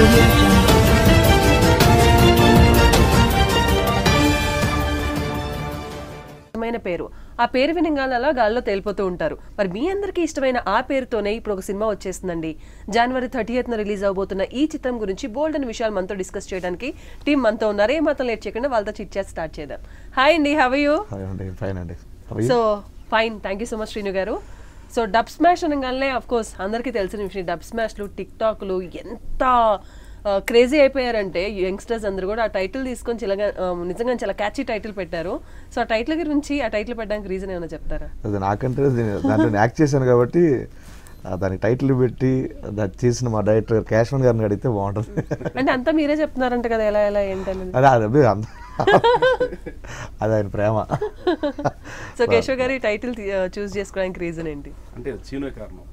audio jungle. ఇష్టమైన పేరు ఆ పేరు వినగానే అలా గాల్లో తేలిపోతూ ఉంటారు మరి మీ అందరికీ ఇష్టమైన ఆ పేరుతోనే ఇప్పుడు ఒక సినిమా వచ్చేస్తుందండి జనవరి థర్టీ న రిలీజ్ అవబోతున్న ఈ చిత్రం గురించి బోల్డ్ అని విషయాలు మనతో డిస్కస్ చేయడానికి టీం మనతో ఉన్నారు ఏ మాత్రం లేట్ చేయకుండా వాళ్ళతో చిట్ చాట్ స్టార్ట్ చేద్దాం హాయ్ అండి హవ్ యూ హాయ్ అండి ఫైన్ అండి How are you? So fine thank you so much Srinu garu so dub smash అనగానే అఫ్ కోర్స్ అందరికీ తెలిసిన విషయం డబ్ స్మాష్లు టిక్ టాక్లు ఎంత క్రేజీ అయిపోయారంటే యంగ్స్టర్స్ అందరూ కూడా ఆ టైటిల్ తీసుకొని చిలగా ఆ, నిజంగా చాలా క్యాచీ టైటిల్ పెట్టారు సో ఆ టైటిల్ గురించి ఆ టైటిల్ పెట్టడానికి రీజన్ ఏమైనా చెప్తారా అది నాకంటే దీని- దాంట్లో నేను యాక్ట్ చేశాను కాబట్టి ఆ దానికి టైటిల్ పెట్టి అది చేసిన మా డైరెక్టర్ క్యాష్మన్ గారిని అడిగితే బాగుంటుంది అంటే అంతా మీరే చెప్తున్నారంట కదా ఎలా ఎలా ఏంటనేది అదే అది అదే అంత అది ఆయన ప్రేమ సో కేశవ్ గారు ఈ టైటిల్ చూస్ చేసుకోవడానికి రీజన్ ఏంటి అంటే చీను కారణం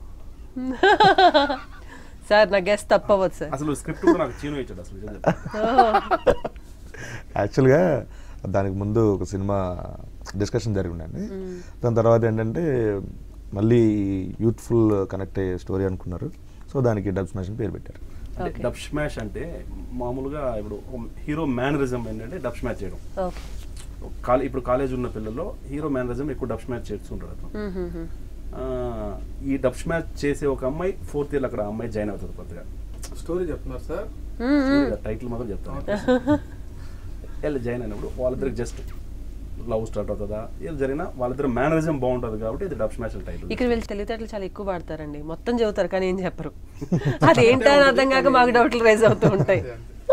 సార్ నా గెస్ట్ తప్పవచ్చు సార్ అసలు స్క్రిప్ట్ కూడా నాకు చీను ఇచ్చాడు అసలు నిజం చెప్పాలంటే. యాక్చువల్గా దానికి ముందు ఒక సినిమా డిస్కషన్ జరిగి ఉండండి దాని తర్వాత ఏంటంటే మళ్ళీ యూత్ఫుల్ కనెక్ట్ అయ్యే స్టోరీ అనుకున్నారు సో దానికి డబ్ స్మాష్ అని పేరు పెట్టారు అంటే Okay. డబ్ స్మాష్ అంటే మామూలుగా ఇప్పుడు హీరో మేనరిజం ఏంటంటే డబ్ స్మాష్ చేయడం ఓకే కాలే ఇప్పుడు కాలేజ్ ఉన్న పిల్లల్లో హీరో మేనరిజం ఎక్కువ డబ్ స్మాష్ చేస్తుంటారు అతను ఆ, ఈ డబ్ స్మాష్ చేసే ఒక అమ్మాయి ఫోర్త్ ఇయర్ అక్కడ ఆ అమ్మాయి జాయిన్ అవుతుంది కొత్తగా స్టోరీ చెప్తున్నారు సార్ టైటిల్ మాత్రం చెప్తాను వీళ్ళు జాయిన్ అయినప్పుడు వాళ్ళిద్దరికి జస్ట్ లవ్ స్టార్ట్ అవుతుందా ఏది జరిగినా వాళ్ళిద్దరు మేనరిజం బాగుంటుంది కాబట్టి ఇది డబ్ స్మాష్ టైటిల్ ఇక్కడ వీళ్ళు తెలివితేటలు చాలా ఎక్కువ వాడతారండి మొత్తం చదువుతారు కానీ ఏం చెప్పరు అదేంటో అని అర్థం కాక మాకు డౌట్లు రైజ్ అవుతూ ఉంటాయి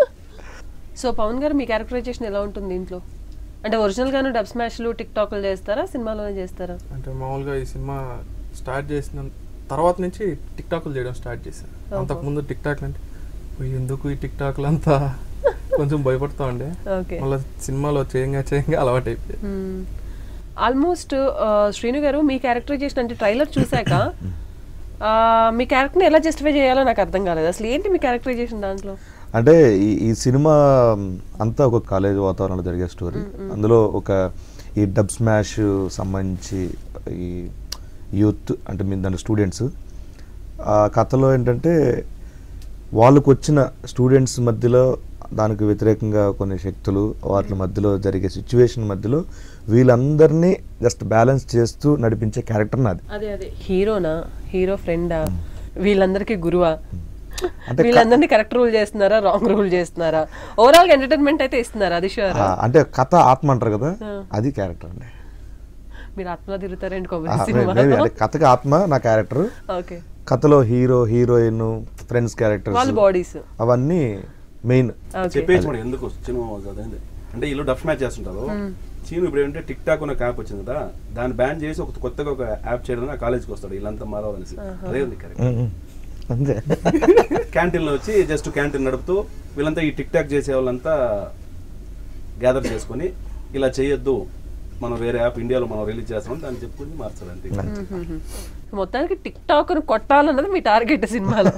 సో పవన్ గారు మీ క్యారెక్టరైజేషన్ ఎలా ఉంటుంది దీంట్లో అంటే ఒరిజినల్ గాను డబ్ స్మాష్లు టిక్ టాక్లు చేస్తారా సినిమాలోనే చేస్తారా అంటే మామూలుగా ఈ సినిమా స్టార్ట్ చేసిన తర్వాత నుంచి టిక్ టాక్లు చేయడం స్టార్ట్ చేశాను అంతకుముందు టిక్ టాక్లు అంటే "ఓయ్, ఎందుకు ఈ టిక్ టాక్లు అంతా కొంచెం భయపడతా ఉండే ఓకే మళ్ళీ సినిమాలో చేయంగా చేయంగా అలవాటు అయిపోయింది ఆల్మోస్ట్ శ్రీను గారు మీ క్యారెక్టరైజేషన్ అంటే ట్రైలర్ చూశాక ఆ, మీ క్యారెక్టర్ని ఎలా జస్టిఫై చేయాలో నాకు అర్థం కాలేదు అసలు ఏంటి మీ క్యారెక్టరైజేషన్ దాంట్లో అంటే ఈ ఈ సినిమా అంతా ఒక కాలేజ్ వాతావరణంలో జరిగే స్టోరీ అందులో ఒక ఈ డబ్ స్మాష్ సంబంధించి ఈ యూత్ అంటే మీ దాని స్టూడెంట్స్ ఆ కథలో ఏంటంటే వాళ్ళకు వచ్చిన స్టూడెంట్స్ మధ్యలో దానికి వ్యతిరేకంగా కొన్ని శక్తులు వాటి మధ్యలో జరిగే సిచ్యువేషన్ మధ్యలో వీళ్ళందరినీ జస్ట్ బ్యాలెన్స్ చేస్తూ నడిపించే క్యారెక్టర్ నాది అదే అదే హీరోనా హీరో ఫ్రెండా వీళ్ళందరికీ గురువా అంటే క- వీళ్ళందరినీ కరెక్ట్ రూల్ చేస్తున్నారా రాంగ్ రూల్ చేస్తున్నారా ఓవరాల్ గా ఎంటర్టైన్మెంట్ అయితే ఇస్తున్నారా అది షూర్ ఆ, అంటే కథ ఆత్మ అంటారు కదా అది క్యారెక్టర్ అండి మీరు ఆత్మలో తిరుగుతారండి ఆ, కొబ్బరి మే- సినిమా maybe అంటే కథకి ఆత్మ నా క్యారెక్టర్ ఓకే కథలో హీరో హీరోయిన్ ఫ్రెండ్స్ వాళ్ళ క్యారెక్టర్స్ బాడీస్ అవన్నీ మెయిన్ ఓకే చెప్పేసి మనం ఎందుకు చిన్న అదేంది అంటే వీళ్ళు డబ్ స్మాష్ చేస్తుంటారు చీను ఇప్పుడు ఏంటంటే టిక్ టాక్ అనే యాప్ వచ్చింది కదా దాన్ని బ్యాన్ చేసి ఒక కొత్తగా ఒక యాప్ చేయడం ఆ కాలేజ్కి వస్తాడు వీళ్ళంతా మారవాలనేసి అదే ఉంది కరెక్ట్ అంతే క్యాంటీన్ లో వచ్చి జస్ట్ క్యాంటీన్ నడుపుతూ వీళ్ళంతా ఈ టిక్ టాక్ చేసే వాళ్ళంతా గ్యాదర్ చేసుకొని ఇలా చేయొద్దు మనం వేరే యాప్ ఇండియాలో మనం రిలీజ్ చేస్తాం దాన్ని చెప్పుకొని మార్చాలి అంతే మొత్తానికి టిక్ టాక్ కొట్టాలన్నది మీ టార్గెట్ సినిమాలో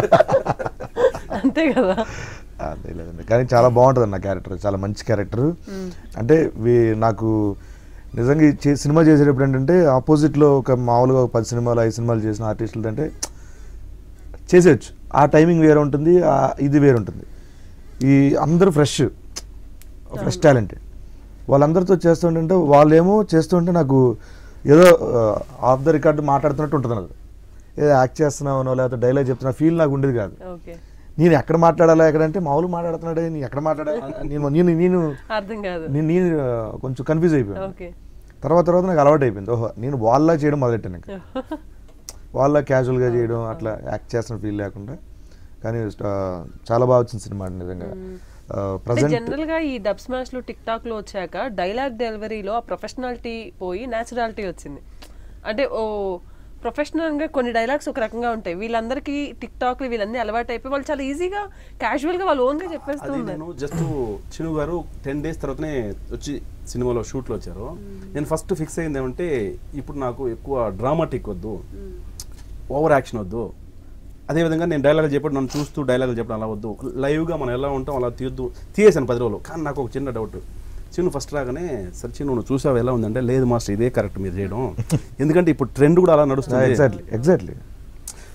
అంతే కదా అదే లేదండి కానీ చాలా బాగుంటుంది నా క్యారెక్టర్ చాలా మంచి క్యారెక్టర్ అంటే వీ- నాకు నిజంగా ఈ చే- సినిమా చేసేటప్పుడు ఏంటంటే ఆపోజిట్లో ఒక మామూలుగా ఒక పది సినిమాలు ఐదు సినిమాలు చేసిన ఆర్టిస్టులు అంటే చేసేయచ్చు ఆ టైమింగ్ వేరే ఉంటుంది ఆ ఇది వేరే ఉంటుంది ఈ అందరూ ఫ్రెష్ ఫ్రెష్ టాలెంటెడ్ వాళ్ళందరితో చేస్తుంటే వాళ్ళేమో చేస్తుంటే నాకు ఏదో ఆఫ్ ద రికార్డ్ మాట్లాడుతున్నట్టు ఉంటుంది నాకు ఏదో యాక్ట్ చేస్తున్నామనో లేకపోతే డైలాగ్ చెప్తున్నా ఫీల్ నాకు ఉండేది కాదు ఓకే నేను ఎక్కడ మాట్లాడాలా ఎక్కడంటే మామూలు మాట్లాడుతున్నాడే నేను ఎక్కడ మాట్లాడాలి నేను నేను నేను అర్థం కాదు నేను నేను ఆ, కొంచెం కన్ఫ్యూజ్ అయిపోయాను ఓకే తర్వాత తర్వాత నాకు అలవాటు అయిపోయింది ఓహో నేను వాళ్ళ చేయడం మొదలెట్టాను ఇంకా వాళ్ళ క్యాజువల్గా చేయడం అట్లా యాక్ట్ చేస్తున్న ఫీల్ లేకుండా కానీ ఆ, చాలా బాగా వచ్చింది సినిమా అండి నిజంగా అంటే ప్రజెంట్ జనరల్ గా ఈ డబ్ స్మాష్ లో టిక్ టాక్ లో వచ్చాక డైలాగ్ డెలివరీలో ఆ ప్రొఫెషనాలిటీ పోయి న్యాచురాలిటీ వచ్చింది అంటే ఓ ప్రొఫెషనల్ గా కొన్ని డైలాగ్స్ ఒక రకంగా ఉంటాయి వీళ్ళందరికీ టిక్ టాక్ వీళ్ళన్నీ అలవాటు అయిపోయి వాళ్ళు చాలా ఈజీగా క్యాజువల్ గా వాళ్ళు ఓన్ గా చెప్పేస్తూ అది ఉన్నారు నేను జస్ట్ చిను గారు టెన్ డేస్ తర్వాతనే వచ్చి సినిమాలో షూట్లో వచ్చారు నేను ఫస్ట్ ఫిక్స్ అయింది ఏమంటే ఇప్పుడు నాకు ఎక్కువ డ్రామాటిక్ వద్దు ఓవర్ యాక్షన్ వద్దు అదేవిధంగా నేను డైలాగ్ చెప్పడం నన్ను చూస్తూ డైలాగులు చెప్పడం అలా వద్దు లైవ్గా మనం ఎలా ఉంటాం అలా తీయొద్దు తీయేసాను పది రోజులు కానీ నాకు ఒక చిన్న డౌట్ చిన్ను ఫస్ట్ రాగానే సరే చిన్ను నువ్వు చూసావు ఎలా ఉందంటే లేదు మాస్టర్ ఇదే కరెక్ట్ మీరు చేయడం ఎందుకంటే ఇప్పుడు ట్రెండ్ కూడా అలా నడుస్తుంది ఎగ్జాక్ట్లీ ఎగ్జాక్ట్లీ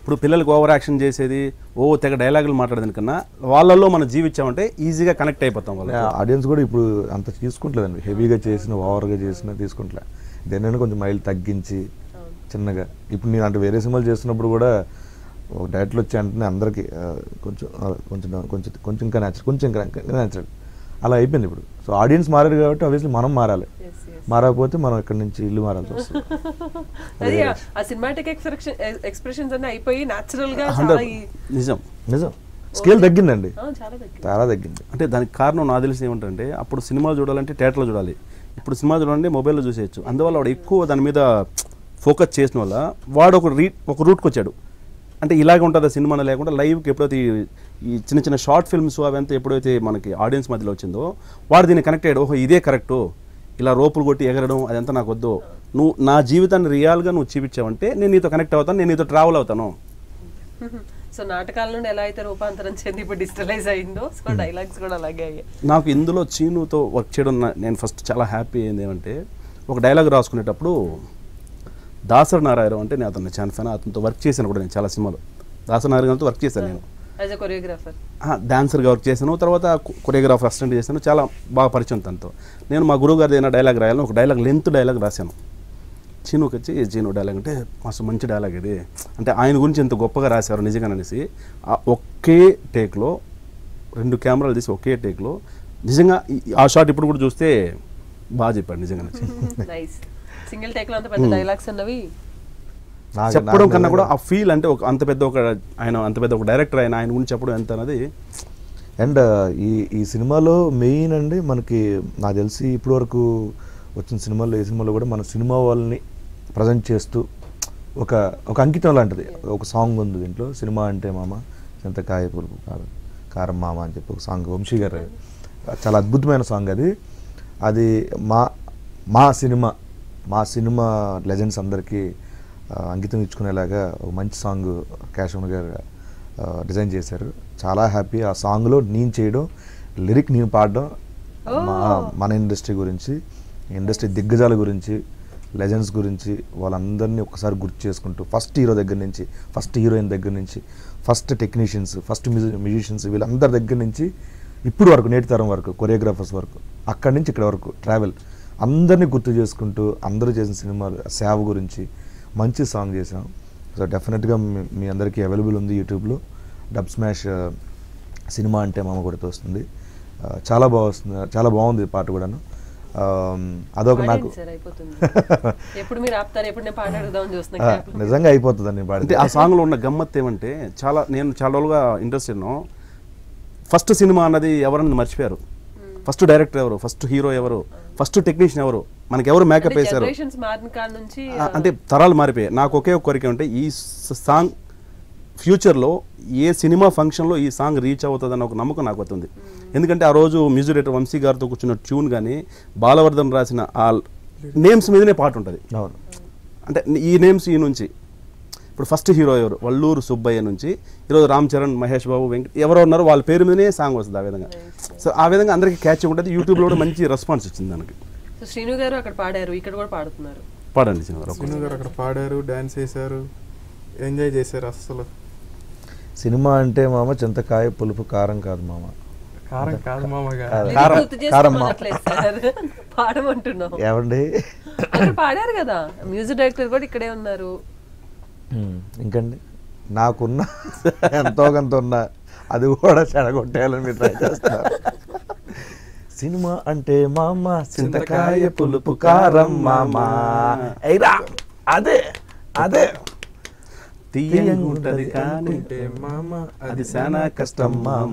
ఇప్పుడు పిల్లలకి ఓవర్ యాక్షన్ చేసేది ఓ తెగ డైలాగులు మాట్లాడేది కన్నా వాళ్ళల్లో మనం జీవించామంటే ఈజీగా కనెక్ట్ అయిపోతాం వాళ్ళు ఆడియన్స్ కూడా ఇప్పుడు అంత తీసుకుంటలేదండి హెవీగా చేసిన ఓవర్గా చేసిన తీసుకుంటలే దేనైనా కొంచెం మైల్ తగ్గించి చిన్నగా ఇప్పుడు నేను అంటే వేరే సినిమాలు చేస్తున్నప్పుడు కూడా ఒక డైరెక్ట్లు వచ్చి అంటే అందరికీ ఆ, కొంచెం ఆ, కొంచెం కొంచెం కొంచెం ఇంకా నేచురల్ కొంచెం ఇంకా ఇంకా నేచురల్ అలా అయిపోయింది ఇప్పుడు సో ఆడియన్స్ మారారు కాబట్టి ఆబ్వియస్లీ మనం మారాలి Yes, yes. మారకపోతే మనం ఇక్కడ నుంచి ఇల్లు మారాల్సి వస్తుంది అది ఆ- ఆ సినిమాటిక్ ఎక్స్ప్రెషన్ ఎక్స్ప్రెషన్స్ అన్ని అయిపోయి న్యాచురల్ గా చాలా హండ్రెడ్ ఈ- నిజం నిజం స్కేల్ తగ్గిందండి ఆ, చాలా తగ్గింది చాలా తగ్గింది అంటే దానికి కారణం నాకు తెలిసి ఏమంటే అప్పుడు సినిమా చూడాలంటే థియేటర్లో చూడాలి ఇప్పుడు సినిమా చూడాలంటే మొబైల్లో చూసేయచ్చు అందువల్ల వాడు ఎక్కువ దాని మీద ఫోకస్ చేసిన వల్ల వాడు ఒక రీ ఒక రూట్కి వచ్చాడు అంటే ఇలాగే ఉంటుంది సినిమా లేకుండా లైవ్కి ఎప్పుడైతే ఈ- ఈ చిన్న చిన్న షార్ట్ ఫిల్మ్స్ అవంతా ఎప్పుడైతే మనకి ఆడియన్స్ మధ్యలో వచ్చిందో వాడు దీన్ని కనెక్ట్ అయ్యాడు ఓహో ఇదే కరెక్టు ఇలా రోపులు కొట్టి ఎగరడం అదంతా నాకు వద్దు నువ్వు నా జీవితాన్ని రియల్గా నువ్వు చూపించావంటే నేను నీతో కనెక్ట్ అవుతాను నేను నీతో ట్రావెల్ అవుతాను సో నాటకాల నుండి ఎలా అయితే రూపాంతరం చెంది ఇప్పుడు డిజిటలైజ్ అయిందో సో డైలాగ్స్ కూడా అలాగే అయ్యాయి నాకు ఇందులో చీనుతో వర్క్ చేయడం నా- నేను ఫస్ట్ చాలా హ్యాపీ అయింది ఏమంటే ఒక డైలాగ్ రాసుకునేటప్పుడు దాసరి నారాయణరావు అంటే నేను అతను చాలా ఫ్యాన్ అతనితో వర్క్ చేశాను కూడా నేను చాలా సినిమాలు దాసరి నారాయణతో వర్క్ చేశాను నేను యాజ్ అ కొరియోగ్రాఫర్ డాన్సర్గా వర్క్ చేశాను తర్వాత కొరియోగ్రాఫర్ అసిస్టెంట్ చేశాను చాలా బాగా పరిచయం తనతో నేను మా గురువు గారి ఏదైనా డైలాగ్ రాయాలని ఒక డైలాగ్ లెంత్ డైలాగ్ రాశాను చీనుకి వచ్చి చీను డైలాగ్ అంటే మస్తు మంచి డైలాగ్ ఇది అంటే ఆయన గురించి ఎంత గొప్పగా రాశారు నిజంగా అనేసి ఆ ఒకే టేక్లో రెండు కెమెరాలు తీసి ఒకే టేక్లో నిజంగా ఈ- ఆ షాట్ ఇప్పుడు కూడా చూస్తే బాగా చెప్పాడు నిజంగా నైస్ సింగిల్ టేక్ లో అంత పెద్ద డైలాగ్స్ అన్నవి నాకు- చెప్పడం నాకు కన్నా కూడా ఆ ఫీల్ అంటే ఒక అంత పెద్ద ఒక ఆయన అంత పెద్ద ఒక డైరెక్టర్ ఆయన ఆయన గురించి చెప్పడం ఎంత అనేది అండ్ ఈ ఈ సినిమాలో మెయిన్ అండి మనకి నాకు తెలిసి ఇప్పటి వరకు వచ్చిన సినిమాల్లో ఏ సినిమాలో కూడా మన సినిమా వాళ్ళని ప్రజెంట్ చేస్తూ ఒక ఒక అంకితం లాంటిది ఒక సాంగ్ ఉంది దీంట్లో సినిమా అంటే మామ చింతకాయ పులుపు కారం కారం మామ అని చెప్పి ఒక సాంగ్ వంశీ గారు చాలా అద్భుతమైన సాంగ్ అది అది మా మా సినిమా మా సినిమా లెజెండ్స్ అందరికీ ఆ, అంకితం ఇచ్చుకునేలాగా ఒక మంచి సాంగ్ కేశవన్ గారు ఆ, డిజైన్ చేశారు చాలా హ్యాపీ ఆ సాంగ్లో నేను చేయడం లిరిక్ నేను పాడడం మా మన ఇండస్ట్రీ గురించి ఇండస్ట్రీ దిగ్గజాల గురించి లెజెండ్స్ గురించి వాళ్ళందరినీ ఒకసారి గుర్తు చేసుకుంటూ ఫస్ట్ హీరో దగ్గర నుంచి ఫస్ట్ హీరోయిన్ దగ్గర నుంచి ఫస్ట్ టెక్నీషియన్స్ ఫస్ట్ మ్యూజిషియన్స్ వీళ్ళందరి దగ్గర నుంచి ఇప్పుడు వరకు నేటి తరం వరకు కొరియోగ్రాఫర్స్ వరకు అక్కడి నుంచి ఇక్కడ వరకు ట్రావెల్ అందరినీ గుర్తు చేసుకుంటూ అందరూ చేసిన సినిమాలు సేవ గురించి మంచి సాంగ్ చేసాం సో డెఫినెట్గా మీ మీ అందరికీ అవైలబుల్ ఉంది యూట్యూబ్లో డబ్ స్మాష్ ఆ, సినిమా అంటే మామ కూడా వస్తుంది ఆ, చాలా బాగా వస్తుంది చాలా బాగుంది ఈ పాట కూడాను ఆ, అదొక నాకు పాడేయండి సార్ అయిపోతుంది ఎప్పుడు మీరు ఆపుతారు ఎప్పుడు నేను పాట అడుగుదామని ఆ, చూస్తున్నా నిజంగా అయిపోతుందండి అంటే పాడితే ఆ సాంగ్లో ఉన్న గమ్మత్ ఏమంటే చాలా నేను చాలా రోజులుగా ఇంట్రెస్ట్ ఉన్నాను ఫస్ట్ సినిమా అన్నది ఎవరని మర్చిపోయారు ఫస్ట్ డైరెక్టర్ ఎవరు ఫస్ట్ హీరో ఎవరు ఫస్ట్ టెక్నీషియన్ ఎవరు మనకి ఎవరు మేకప్ వేశారు జనరేషన్స్ మారిన కాడ నుంచి ఆ, అంటే తరాలు మారిపోయాయి నాకు ఒకే ఒక కోరిక ఉంటే ఈ స- సాంగ్ ఫ్యూచర్లో ఏ సినిమా ఫంక్షన్లో ఈ సాంగ్ రీచ్ అవుతుందన్న ఒక నమ్మకం నాకు అవుతుంది ఎందుకంటే ఆ రోజు మ్యూజిక్ డైరెక్టర్ వంశీ గారితో కూర్చున్న ట్యూన్ కానీ బాలవర్ధన్ రాసిన ఆ నేమ్స్ మీదనే పాట ఉంటుంది అవును అంటే ఈ నేమ్స్ ఈ నుంచి ఇప్పుడు ఫస్ట్ హీరో ఎవరు వల్లూరు సుబ్బయ్య నుంచి ఈరోజు రామ్ చరణ్ మహేష్ బాబు వెంకట్ ఎవరో ఉన్నారో వాళ్ళ పేరు మీదనే సాంగ్ వస్తుంది ఆ విధంగా సో ఆ విధంగా అందరికీ క్యాచ్ ఉంటుంది యూట్యూబ్లో కూడా మంచి రెస్పాన్స్ వచ్చింది దానికి సో శ్రీను గారు అక్కడ పాడారు ఇక్కడ కూడా పాడుతున్నారు పాడండి సినిమా ఒక్క శ్రీను గారు అక్కడ పాడారు డాన్స్ చేశారు ఎంజాయ్ చేశారు అసలు సినిమా అంటే మామ చింతకాయ పులుపు కారం కాదు మామ కారం కాదు మామగా కాదు. లిరిక్ కారం- గుర్తు కారం మా- చేసుకోమనట్లేదు సార్ పాడమంటున్నాం ఏమండి అక్కడ పాడారు కదా మ్యూజిక్ డైరెక్టర్ కూడా ఇక్కడే ఉన్నారు ఉమ్, ఇంకండి నాకున్న ఎంతో కొంత ఉన్న అది కూడా చెడగొట్టేయాలని మీరు ట్రై చేస్తున్నారు సినిమా అంటే మామ చింతకాయ పులుపు కారం మామ ఎయిరా అదే అదే తీయంగుంటది కానీ ఉంటే మామ అది శానా కష్టం మామ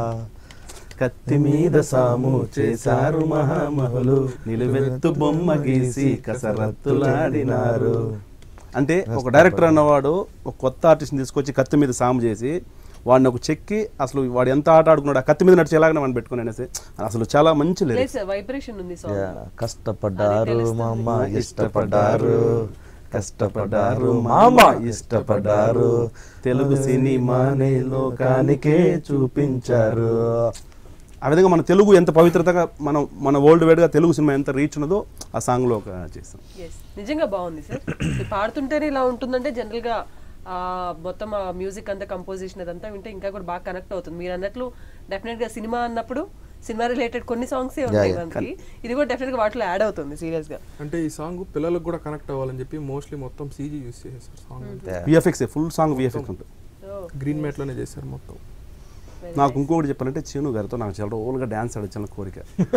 కత్తి మీద సాము చేశారు మహామహులు నిలువెత్తు బొమ్మ గీసి కసరత్తులాడినారు అంటే ఒక డైరెక్టర్ అన్నవాడు ఒక కొత్త ఆర్టిస్ట్ని తీసుకొచ్చి కత్తి మీద సాము చేసి వాడిని ఒక చెక్కి అసలు వాడు ఎంత ఆట ఆడుకున్నాడు ఆ కత్తి మీద నడిచేలాగానే మనం పెట్టుకుని అనేసి అసలు చాలా మంచి లేదు లేదు సార్ వైబ్రేషన్ ఉంది యా, సాంగ్ కష్టపడ్డారు అది తెలుస్తుంది. మామ ఇష్టపడ్డారు కష్టపడ్డారు మామ ఇష్టపడ్డారు తెలుగు సినిమాని లోకానికే చూపించారు ఆ విధంగా మన తెలుగు ఎంత పవిత్రతగా మనం మన వరల్డ్ వైడ్గా తెలుగు సినిమా ఎంత రీచ్ ఉన్నదో ఆ సాంగ్లో ఒక చేస్తాం ఎస్ నిజంగా బాగుంది సార్ మీరు పాడుతుంటేనే ఇలా ఉంటుందంటే జనరల్ గా ఆ మొత్తం ఆ మ్యూజిక్ అంతా కంపోజిషన్ అదంతా వింటే ఇంకా కూడా బాగా కనెక్ట్ అవుతుంది మీరు అన్నట్లు డెఫినెట్ గా సినిమా అన్నప్పుడు సినిమా రిలేటెడ్ కొన్ని సాంగ్స్ ఉంటాయి yeah. మనకి ఇది కూడా డెఫినెట్ గా వాటిలో యాడ్ అవుతుంది సీరియస్ గా అంటే ఈ సాంగ్ పిల్లలకు కూడా కనెక్ట్ అవ్వాలని చెప్పి మోస్ట్లీ మొత్తం సీజీ యూస్ చేసేసారు song VFX full song VFX ఉంటుంది గ్రీన్ మ్యాట్ లోనే చేశారు మొత్తం నాకు ఇంకొకటి చెప్పాలంటే చీను గారితో నాకు చాలా రోజులుగా డ్యాన్స్ ఆడించాలని కోరిక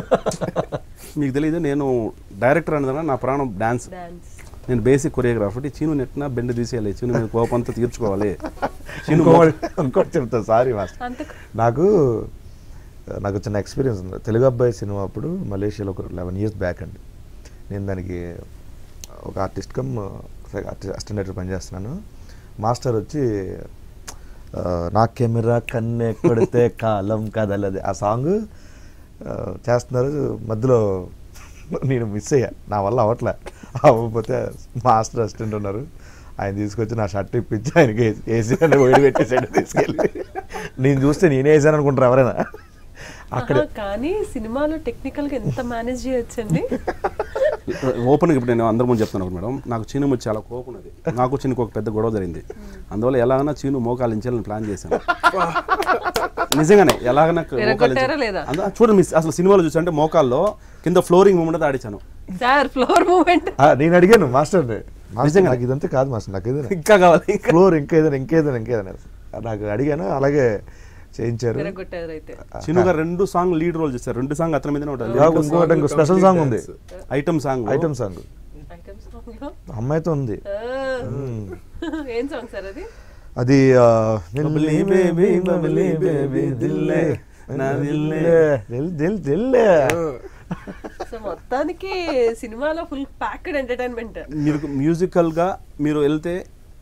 మీకు తెలియదు నేను డైరెక్టర్ అనేది నా ప్రాణం డ్యాన్స్ డాన్స్ నేను బేసిక్ కొరియోగ్రాఫర్ చీను నెట్టిన బెండ్ తీసేయాలి చీను నేను కోపంతో తీర్చుకోవాలి చీను ఇంకోటి ఇంకోటి చెప్తా సారీ మాస్టర్ అంత నాకు నాకు చిన్న ఎక్స్పీరియన్స్ ఉంది తెలుగు అబ్బాయి సినిమా అప్పుడు మలేషియాలో ఒక లెవెన్ ఇయర్స్ బ్యాక్ అండి నేను దానికి ఒక ఆర్టిస్ట్ కమ్ అసిస్టెంట్ డైరెక్టర్ పనిచేస్తున్నాను మాస్టర్ వచ్చి ఆ, నా కెమెరా కన్నె కొడితే కాలం కదలది ఆ సాంగ్ చేస్తున్నారు మధ్యలో నేను మిస్ అయ్యా నా వల్ల అవ్వట్లే అవ్వకపోతే మాస్టర్ అసిస్టెంట్ ఉన్నారు ఆయన తీసుకొచ్చి నా షర్ట్ ఇప్పించి ఆయనకి వేసి అని ఒడి పెట్టేసాడు తీసుకెళ్ళి నేను చూస్తే నేనే వేసాను అనుకుంటారు ఎవరైనా అక్కడ ఆహా, కానీ సినిమాలో టెక్నికల్ గా ఎంత మేనేజ్ చేయొచ్చండి ఓపెన్గా ఇప్పుడు నేను అందరి ముందు చెప్తున్నాను మేడం నాకు చీను మీద చాలా కోపం ఉన్నది నాకు చీనుకు ఒక పెద్ద గొడవ జరిగింది అందువల్ల ఎలాగైనా చీను మోకాలు ఇంచాలని ప్లాన్ చేశాను నిజంగానే ఎలాగైనా మోకాలు విరగొట్టారా లేదా? అందా చూడండి మిస్ అసలు సినిమాలో చూసంటే మోకాల్లో కింద ఫ్లోరింగ్ మూమెంట్ ఆడించాను సార్ ఫ్లోర్ మూమెంట్ ఆ, నేను అడిగాను మాస్టర్ మాస్టర్ నిజంగా? నాకు ఇదంతా కాదు మాస్టర్ నాకు ఏదైనా ఇంకా కావాలి ఇంకా ఫ్లోర్ ఇంకా ఏదైనా ఇంకేదైనా ఇంకేదైనా నాకు అడిగాను అలాగే చేయించారు విరగొట్టారు అయితే చిను గారు రెండు సాంగ్ లీడ్ రోల్ చేశారు రెండు సాంగ్ అతని మీదనే నాకు ఉంటాయి ఇంకోటి ఇంకో స్పెషల్ సాంగ్ ఉంది item song item song item song లో అమ్మాయితో ఉంది ఆ. ఏం సాంగ్ సార్ అది అది ఆ, బబ్లీ బేబీ, బబ్లీ బేబీ, దిల్లే, నా దిల్లే. దిల్ దిల్ దిల్లే సో మొత్తానికి సినిమాలో ఫుల్ ప్యాక్డ్ ఎంటర్టైన్మెంట్ మీరు మ్యూజికల్ గా మీరు వెళ్తే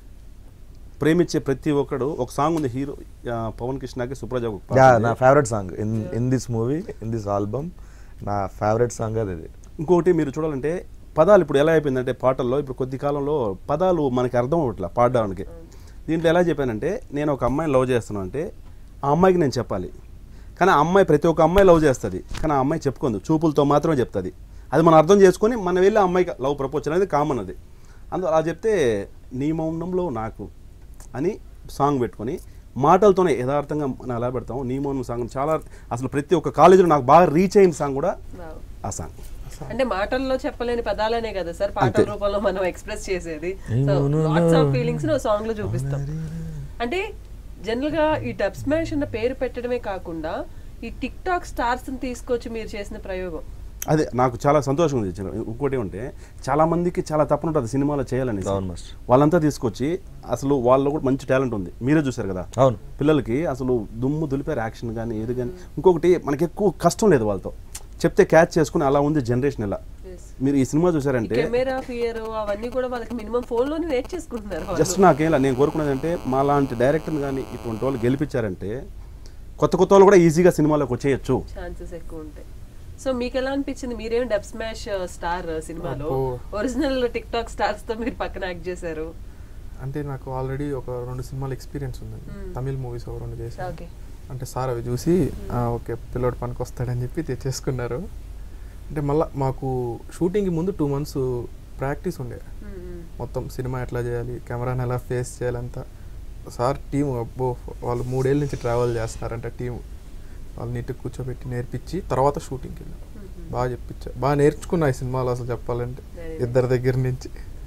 ప్రేమించే ప్రతి ఒక్కడు ఒక సాంగ్ ఉంది హీరో ఆ, పవన్ కృష్ణకి సుప్రజ ఒక పాట యా ఉంది. నా favourite song in in this movie in this album నా ఫేవరెట్ సాంగ్ అది ఇది ఇంకొకటి మీరు చూడాలంటే పదాలు ఇప్పుడు ఎలా అయిపోయిందంటే పాటల్లో ఇప్పుడు కొద్ది కాలంలో పదాలు మనకి అర్థం అవ్వట్లే పాడడానికి దీంట్లో ఎలా చెప్పానంటే నేను ఒక అమ్మాయిని లవ్ చేస్తున్నాను అంటే ఆ అమ్మాయికి నేను చెప్పాలి కానీ ఆ అమ్మాయి ప్రతి ఒక్క అమ్మాయి లవ్ చేస్తుంది కానీ ఆ అమ్మాయి చెప్పుకుంది చూపులతో మాత్రమే చెప్తుంది అది మనం అర్థం చేసుకొని మనం వెళ్ళి ఆ అమ్మాయికి లవ్ ప్రపోజ్ అనేది కామన్ అది అందు అలా చెప్తే నీ మౌనంలో నాకు అని సాంగ్ పెట్టుకొని మాటలతోనే యథార్థంగా మనం ఎలా పెడతాం నీ మౌనం సాంగ్ చాలా అసలు ప్రతి ఒక్క కాలేజీలో నాకు బాగా రీచ్ అయిన సాంగ్ కూడా ఆ సాంగ్ అంటే మాటల్లో చెప్పలేని పదాలనే కదా సార్ పాటల రూపంలో మనం ఎక్స్ప్రెస్ చేసేది సో లాట్స్ ఆఫ్ ఫీలింగ్స్ ను సాంగ్ లో చూపిస్తాం అంటే జనరల్ గా ఈ డబ్ స్మాష్ అన్న పేరు పెట్టడమే కాకుండా ఈ టిక్ టాక్ స్టార్స్ తీసుకొచ్చి మీరు చేసిన ప్రయోగం అదే నాకు చాలా సంతోషం ఉంది చిన్న- ఇంకోటి ఉంటే చాలా మందికి చాలా తప్పన ఉంటుంది సినిమాలో చేయాలని అవును మాస్టర్. వాళ్ళంతా తీసుకొచ్చి అసలు వాళ్ళు కూడా మంచి టాలెంట్ ఉంది మీరే చూశారు కదా అవును పిల్లలకి అసలు దుమ్ము దులిపారు యాక్షన్ కానీ ఏది కానీ ఇంకొకటి మనకి ఎక్కువ కష్టం లేదు వాళ్ళతో చెప్తే క్యాచ్ చేసుకుని అలా ఉంది జనరేషన్ ఇలా మీరు ఈ సినిమా చూసారంటే కెమెరా ఫియర్ అవన్నీ కూడా వాళ్ళకి మినిమం ఫోన్ లోనే నేర్చేసుకుంటున్నారు వాళ్ళు. జస్ట్ నాకేలా నేను కోరుకునేది అంటే మా లాంటి డైరెక్టర్ని కానీ ఇటువంటి వాళ్ళు గెలిపించారంటే కొత్త కొత్త వాళ్ళు కూడా ఈజీగా సినిమాలోకి వచ్చేయచ్చు ఛాన్సెస్ ఎక్కువ ఉంటాయి సో మీకు ఎలా అనిపించింది మీరేం డబ్ స్మాష్ స్టార్ సినిమాలో అబ్బో. ఒరిజినల్ టిక్ టాక్ స్టార్స్ తో మీరు పక్కన యాక్ట్ చేశారు అంటే నాకు ఆల్రెడీ ఒక రెండు సినిమాలు ఎక్స్పీరియన్స్ ఉందండి తమిళ్ మూవీస్ ఒక రెండు చేశాను ఓకే అంటే సార్ అవి చూసి "ఆ, ఓకే పిల్లోడు పనికి వస్తాడని చెప్పి తెచ్చేసుకున్నారు అంటే మళ్ళీ మాకు షూటింగ్కి ముందు టూ మంత్స్ ప్రాక్టీస్ ఉండే మొత్తం సినిమా ఎట్లా చేయాలి కెమెరాని ఎలా ఫేస్ చేయాలంతా సార్ టీం అబ్బో వాళ్ళు మూడేళ్ళ నుంచి ట్రావెల్ చేస్తున్నారంట టీం వాళ్ళు నీట్గా కూర్చోబెట్టి నేర్పించి తర్వాత షూటింగ్కి వెళ్ళాం బాగా చెప్పించా బాగా నేర్చుకున్నా ఈ సినిమాలో అసలు చెప్పాలంటే Very ఇద్దరి దగ్గర నుంచి